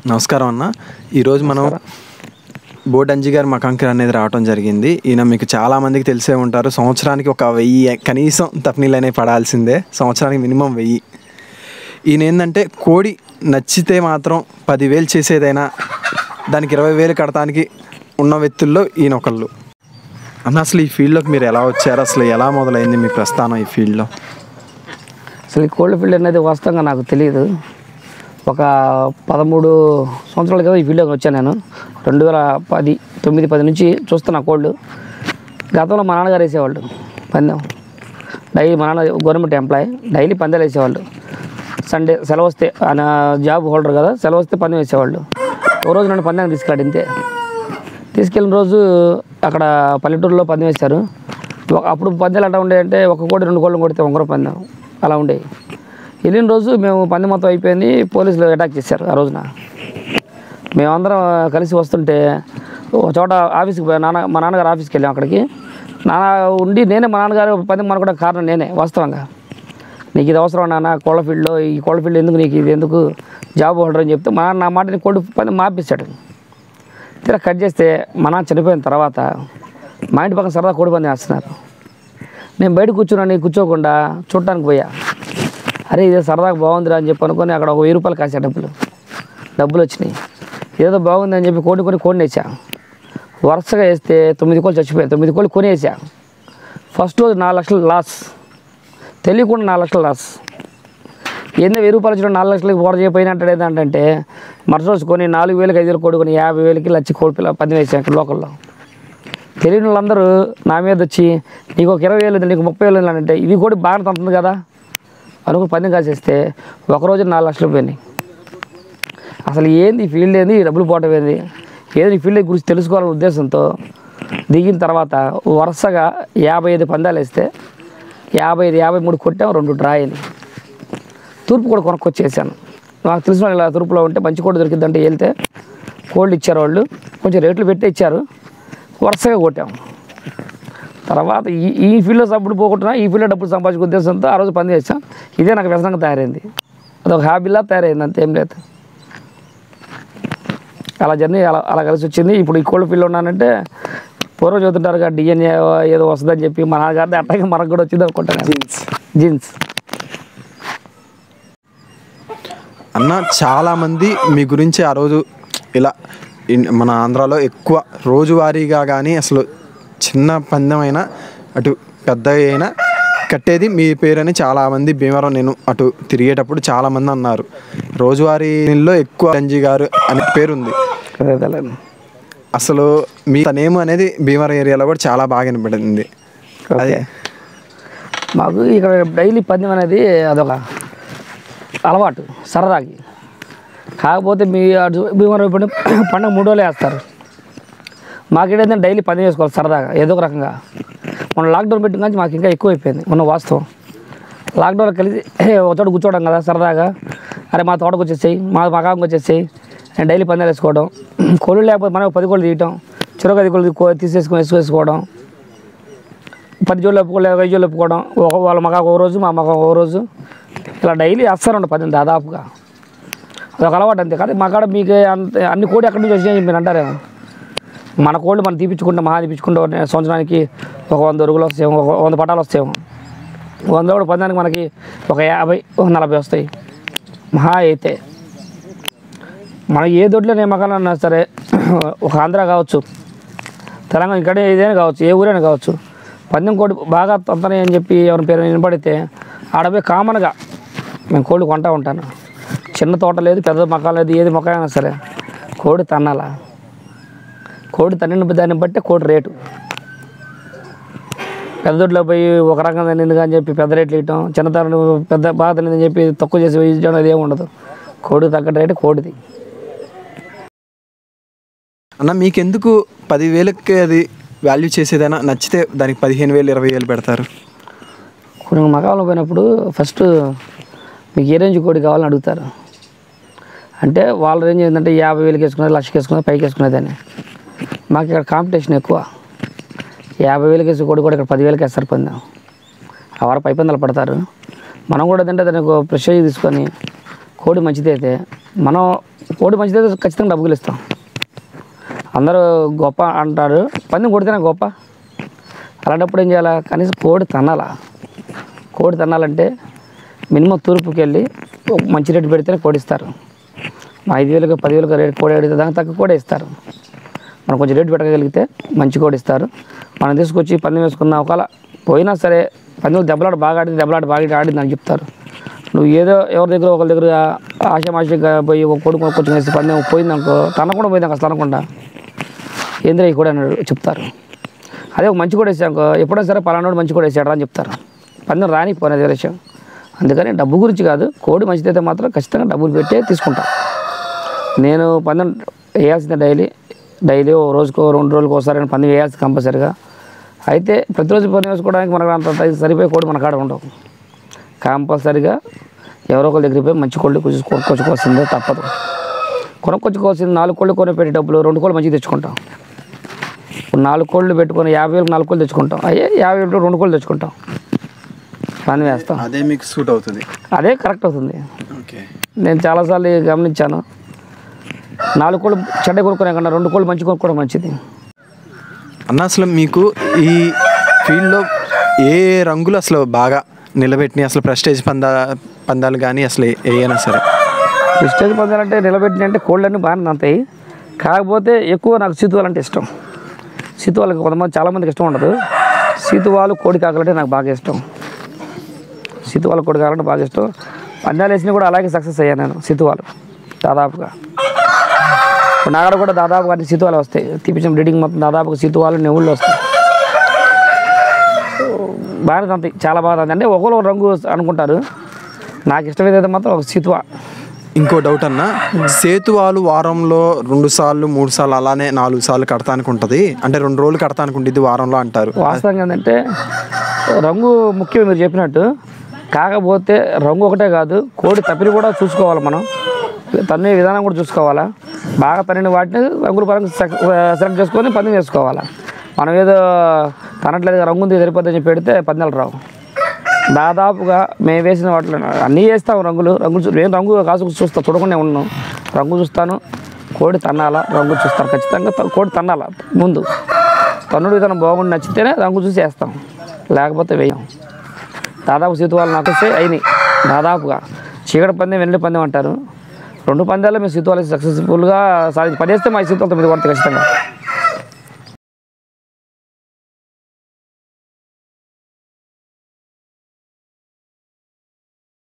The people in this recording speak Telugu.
నమస్కారం అన్న ఈరోజు మనం బోట్ అంజీ గారి మకాంకర్ అనేది రావడం జరిగింది ఈయన మీకు చాలా మందికి తెలిసే ఉంటారు సంవత్సరానికి ఒక వెయ్యి కనీసం తప్నీళ్ళు అనేవి పడాల్సిందే సంవత్సరానికి మినిమం వెయ్యి ఈయన ఏంటంటే కోడి నచ్చితే మాత్రం పదివేలు చేసేదైనా దానికి ఇరవై వేలు కడటానికి ఉన్న వ్యక్తుల్లో ఈయన ఒకళ్ళు అన్న అసలు ఈ ఫీల్డ్లోకి మీరు ఎలా వచ్చారు అసలు ఎలా మొదలైంది మీ ప్రస్థానం ఈ ఫీల్డ్లో అసలు ఈ కోల్డ్ ఫీల్డ్ అనేది వాస్తవంగా నాకు తెలియదు ఒక పదమూడు సంవత్సరాల క్రితం ఈ ఫీల్డ్లోకి వచ్చాను నేను రెండు వేల పది తొమ్మిది పది నుంచి చూస్తున్నా కోళ్ళు గతంలో మా నాన్నగారు వేసేవాళ్ళు పందెం డైలీ మా నాన్న గవర్నమెంట్ ఎంప్లాయీ డైలీ పందాలు వేసేవాళ్ళు సండే సెలవు వస్తే ఆయన జాబ్ హోల్డర్ కదా సెలవు వస్తే పందెం వేసేవాళ్ళు ఓ రోజు నన్ను పందెం తీసుకెళ్ళాడు ఇంతే తీసుకెళ్ళిన రోజు అక్కడ పల్లెటూరులో పందెం వేశారు ఒక- అప్పుడు పందాలు ఎట్లా ఉండే అంటే ఒక కోడి రెండు కోళ్ళు కొడితే ఒకరు పందెం అలా ఉండేవి వెళ్ళిన రోజు మేము పందెం మొత్తం అయిపోయింది పోలీసులు అటాక్ చేశారు ఆ రోజున మేమందరం కలిసి వస్తుంటే ఒక చోట ఆఫీస్కి పోయి నాన్న మా నాన్నగారు ఆఫీస్కి వెళ్ళాం అక్కడికి నాన్న ఉండి నేనే మా నాన్నగారు పందెం మనకు కారణం నేనే వాస్తవంగా నీకు ఇది అవసరం నాన్న కోళ్ళ ఫీల్డ్లో ఈ కోళ్ళ ఫీల్డ్ ఎందుకు నీకు ఇది ఎందుకు జాబ్ హోల్డర్ అని చెప్తే మా నాన్న నా మాటని కోడి పందెం మాపిస్తాడు తీరా కట్ చేస్తే మా నాన్న చనిపోయిన తర్వాత మా ఇంటి పక్కన సరదా కోడి పందెం వేస్తున్నారు నేను బయట కూర్చున్నాను కూర్చోకుండా చూడటానికి పోయా అరే ఇదే సరదాగా బాగుందిరా అని చెప్పి అనుకొని అక్కడ ఒక వెయ్యి రూపాయలు కాసా డబ్బులు డబ్బులు వచ్చినాయి ఏదో బాగుంది అని చెప్పి కోడి కొని కోడిని వేసా వరుసగా వేస్తే తొమ్మిది కోళ్ళు చచ్చిపోయాయి తొమ్మిది కోళ్ళు కొని వేసా ఫస్ట్ రోజు నాలుగు లక్షలు లాస్ తెలియకుండా నాలుగు లక్షలు లాస్ ఏందో వెయ్యి రూపాయలు వచ్చిన నాలుగు లక్షలకి ఓడ చేయపోయినట్టు ఏంటంటే మరుసటి రోజు కొని నాలుగు వేలకి ఐదు వేలు కోడి కొని యాభై వేలకి లచ్చి కోడి పిల్ల పది వేసాం ఇక్కడ లోకల్లో తెలియని వాళ్ళందరూ నా మీద వచ్చి నీకు ఒక ఇరవై వేలు ఉంది, నీకు ముప్పై వేలు ఉంది అంటే ఇది కూడా బాగా తంతుంది కదా అనుకుని పందెం కాసేస్తే ఒకరోజు నాలుగు లక్షలు పోయినాయి అసలు ఏంది ఈ ఫీల్డ్ ఏంది ఈ డబ్బులు పోవటం ఏంది ఏదో ఈ ఫీల్డ్ గురించి తెలుసుకోవాలనే ఉద్దేశంతో దిగిన తర్వాత వరుసగా యాభై ఐదు పందాలు వేస్తే యాభై ఐదు యాభై మూడు కొట్టాం రెండు డ్రా అయినాయి తూర్పు కూడా కొనుక్కొచ్చేసాను నాకు తెలిసిన వాళ్ళు ఇలా తూర్పులో ఉంటే మంచి కోడి దొరికిందంటే వెళ్తే కోళ్ళు ఇచ్చారు వాళ్ళు కొంచెం రేట్లు పెట్టి ఇచ్చారు వరుసగా కొట్టాం తర్వాత ఈ ఈ ఫీల్డ్లో డబ్బులు పోగొట్టినా ఈ ఫీల్డ్లో డబ్బులు సంపాదించే ఉద్దేశంతో ఆ రోజు పని చేసాం ఇదే నాకు వ్యసనంగా తయారైంది అదొక హాబీలా తయారైంది అంతేం లేదు అలా జర్నీ అలా అలా కలిసి వచ్చింది ఇప్పుడు ఈ కోళ్ళ ఫీల్డ్లో ఉన్నానంటే పూర్వం చదువుతుంటారు కదా డిఎన్ఏ ఏదో వస్తుందని చెప్పి మన నాన్నగారిది అట్లాగే మనకు కూడా వచ్చింది అనుకుంటాను జీన్స్ అన్న చాలామంది మీ గురించి ఆ రోజు ఇలా ఇన్- మన ఆంధ్రాలో ఎక్కువ రోజువారీగా కానీ అసలు చిన్న పందెమైనా అటు పెద్ద అయినా కట్టేది మీ పేరని చాలామంది భీమవరం నేను అటు తిరిగేటప్పుడు చాలామంది అన్నారు రోజువారీలో ఎక్కువ రంజీ గారు అనే పేరుంది అదే అదేలేండి. అసలు మీ నేమ్ అనేది భీమవరం ఏరియాలో కూడా చాలా బాగా వినపడింది అదే మాకు ఇక్కడ డైలీ పందెం అనేది అదొక అలవాటు సరదాకి కాకపోతే మీ అటు భీమవరం ఇప్పుడు పండుగ మూడు రోజులు వేస్తారు మాకేంటంటే డైలీ పందెం వేసుకోవాలి సరదాగా ఏదో ఒక రకంగా మనం లాక్డౌన్ పెట్టిన కానీ మాకు ఇంకా ఎక్కువ అయిపోయింది ఉన్న వాస్తవం లాక్డౌన్ కలిసి ఒక చోట కూర్చోవడం కదా సరదాగా అరే మా తోటకు వచ్చేసేయి మా మకాంకి వచ్చేసేయి నేను డైలీ పందాలు వేసుకోవడం కోళ్ళు లేకపోతే మనం పది కోళ్ళు తీయటం చెరుకు ఐదు కోళ్ళు కో- తీసేసుకొని వేసుకోవడం పది జోళ్ళు ఒప్పుకోలే ఐదు జోళ్ళు ఒప్పుకోవడం ఒక వాళ్ళ మగ ఒక రోజు మా మగ ఒక రోజు ఇలా డైలీ వేస్తారండి పది దాదాపుగా అదొక అలవాటు అంతే కానీ మా కాడ మీకు అంత అన్ని కోడి ఎక్కడి నుంచి వచ్చినాయని మీరు అంటారేమో మన కోళ్ళు మనం తీపించుకుంటే మహా తీపించుకుంటే ఒక సంవత్సరానికి ఒక వంద అరుగులు వస్తాయేమో ఒక వంద పటాలు వస్తాయేమో వంద కూడా పొందడానికి మనకి ఒక యాభై ఒక నలభై వస్తాయి మహా అయితే మనం ఏ దొడ్లో నిమ్మకాలన్నా సరే ఒక ఆంధ్ర కావచ్చు తెలంగాణ ఇక్కడే ఏదైనా కావచ్చు ఏ ఊరైనా కావచ్చు పందెం కోడి బాగా తొందరని అని చెప్పి ఎవరి పేరు వినపడితే ఆడపోయి కామన్గా నేను కోడి కొంటా ఉంటాను చిన్న తోట లేదు పెద్ద మొక్క లేదు ఏది మొక్క అయినా సరే కోడి తన్నాలా కోడి తన్నిన దాన్ని బట్టి కోడి రేటు పెద్ద దొడ్లో పోయి ఒక రకం తన్నింది అని చెప్పి పెద్ద రేట్లు ఇవ్వటం చిన్న తన పెద్ద బాగా తన్నిందని చెప్పి తక్కువ చేసి ఇచ్చడం అది ఏమి ఉండదు కోడి తగ్గ రేటు కోడిది అన్న మీకెందుకు పదివేలకి అది వాల్యూ చేసేదైనా నచ్చితే దానికి పదిహేను వేలు ఇరవై వేలు పెడతారు కొన్ని మగాళ్ళు పోయినప్పుడు ఫస్ట్ మీకు ఏ రేంజ్ కోడి కావాలని అడుగుతారు అంటే వాళ్ళ రేంజ్ ఏంటంటే యాభై వేలకి వేసుకునేది లక్షకి వేసుకునేది పైకి వేసుకునేదని మాకు ఇక్కడ కాంపిటీషన్ ఎక్కువ యాభై వేలకి వేసి కోడి కూడా ఇక్కడ పదివేలకి వేస్తారు పందెం ఆ వారు పై పందాలు పడతారు మనం కూడా ఏంటంటే దానికి ప్రెషర్ తీసుకొని కోడి మంచిది అయితే మనం కోడి మంచిదైతే ఖచ్చితంగా డబ్బు గెలుస్తాం అందరూ గొప్ప అంటారు పందెం కొడితేనే గొప్ప అలాంటప్పుడు ఏం చేయాలా కనీసం కోడి తన్నాలా కోడి తన్నాలంటే మినిమం తూర్పుకి వెళ్ళి ఒక మంచి రేటు పెడితేనే కోడి ఇస్తారు ఐదు వేలకు పదివేలకు రేటు కోడి అడిగితే దానికి తక్కువ కూడా ఇస్తారు మనం కొంచెం రేటు పెట్టగలిగితే మంచి కోడి ఇస్తారు మనం తీసుకొచ్చి పందెం వేసుకున్న ఒకవేళ పోయినా సరే పందెం దెబ్బలాట బాగా ఆడింది దెబ్బలాట బాగా ఆడింది అని చెప్తారు నువ్వు ఏదో ఎవరి దగ్గర ఒకరి దగ్గర ఆశామాషిగా పోయి ఒక కొడుకు కొంచెం వేసి పందెం పోయిందనుకో తనకుండా పోయింది అసలు అనకుండా ఏంద్రా ఈ కూడా అన్నాడు చెప్తారు అదే ఒక మంచి కూడా వేసాక ఎప్పుడైనా సరే పలానాడు మంచి కూడా వేసాడు అని చెప్తారు పందెం రానిపోయినది వేరే విషయం అందుకని డబ్బు గురించి కాదు కోడి మంచిదైతే మాత్రం ఖచ్చితంగా డబ్బులు పెట్టే తీసుకుంటా నేను పందెం వేయాల్సిందే డైలీ డైలీ ఓ రోజుకో రెండు రోజులకు ఒకసారి పందెం వేయాల్సింది కంపల్సరిగా అయితే ప్రతిరోజు పందెం వేసుకోవడానికి మనకు అంత టైం సరిపోయే కోడి మన కాడ ఉండవు కంపల్సరిగా ఎవరో ఒకరి దగ్గరికి పోయి మంచి కోళ్ళు కొంచెం కొనుక్కొచ్చుకోవాల్సిందే తప్పదు కొనుక్కొచ్చుకోవాల్సింది నాలుగు కోళ్ళు కొని పెట్టే డబ్బులు రెండు కోళ్ళు మంచిగా తెచ్చుకుంటాం ఇప్పుడు నాలుగు కోళ్ళు పెట్టుకొని యాభై వేలకు నాలుగు కోళ్ళు తెచ్చుకుంటాం అయ్యే యాభై వేలు రెండు కోళ్ళు తెచ్చుకుంటాం పని వేస్తాం అదే మీకు సూట్ అవుతుంది అదే కరెక్ట్ అవుతుంది ఓకే నేను చాలాసార్లు గమనించాను నాలుగు కోళ్ళు చెడ్డ కొనుక్కునే కన్నా రెండు కోళ్ళు మంచి కొనుక్కోవడం మంచిది అన్న అసలు మీకు ఈ ఫీల్డ్లో ఏ రంగులు అసలు బాగా నిలబెట్టినాయి అసలు ప్రెస్టేజ్ పందా పందాలు కానీ అసలు ఏమైనా సరే స్టేజ్ పందాలంటే నిలబెట్టిన అంటే కోళ్ళన్నీ బాగానే అంతాయి కాకపోతే ఎక్కువ నాకు సీతువాలు అంటే ఇష్టం సీతువాళ్ళకి కొంతమంది చాలామందికి ఇష్టం ఉండదు సీతువాలు కోడి కాకలంటే నాకు బాగా ఇష్టం సీతువాలు కోడి కాకలంటే బాగా ఇష్టం పందాలు వేసినా కూడా అలాగే సక్సెస్ అయ్యాను నేను సీతువాలు దాదాపుగా ఇప్పుడు నాగడ కూడా దాదాపుగా అన్ని సీతువాలు వస్తాయి తీపించిన బ్రీడింగ్ మొత్తం దాదాపుగా సీతువాలు నెవుళ్ళు వస్తాయి బాగానే తంతాయి చాలా బాగా తంతాయి అంటే ఒకరు రంగు అనుకుంటారు నాకు ఇష్టమైతే మాత్రం ఒక సీతువా ఇంకో డౌట్ అన్న సేతువాలు వారంలో రెండు సార్లు మూడు సార్లు అలానే నాలుగు సార్లు కడతానికి ఉంటుంది అంటే రెండు రోజులు కడతానికి ఉంటుంది వారంలో అంటారు వాస్తవంగా ఏంటంటే రంగు ముఖ్యం మీరు చెప్పినట్టు కాకపోతే రంగు ఒకటే కాదు కోడి తప్పిని కూడా చూసుకోవాలి మనం తన్నే విధానం కూడా చూసుకోవాలా బాగా తన్నిన వాటిని రంగుల పరంగా సెక్- సెలెక్ట్ చేసుకొని పందెం వేసుకోవాలా మనం ఏదో తనట్లేదు రంగు ఉంది సరిపోద్దని చెప్పి పెడితే పందాలు రావు దాదాపుగా మేము వేసిన వాటిలో అన్నీ వేస్తాం రంగులు రంగులు చూ- నేను రంగు కాసు చూస్తా చూడకుండా ఉన్నాను రంగు చూస్తాను కోడి తన్నాలా రంగు చూస్తాను ఖచ్చితంగా త- కోడి తన్నాలా ముందు తన్నుడు విధానం బాగుండి నచ్చితేనే రంగు చూసి వేస్తాం లేకపోతే వేయం దాదాపు సీతువాళ్ళు నాకు వస్తే అయినాయి దాదాపుగా చీకటి పందెం వెన్నెల పందెం అంటారు రెండు పందాలు మేము సీతువాళ్ళకి సక్సెస్ఫుల్గా సాధించి పడేస్తే మా సీతువాళ్ళ తొమ్మిది కొడతాయి ఖచ్చితంగా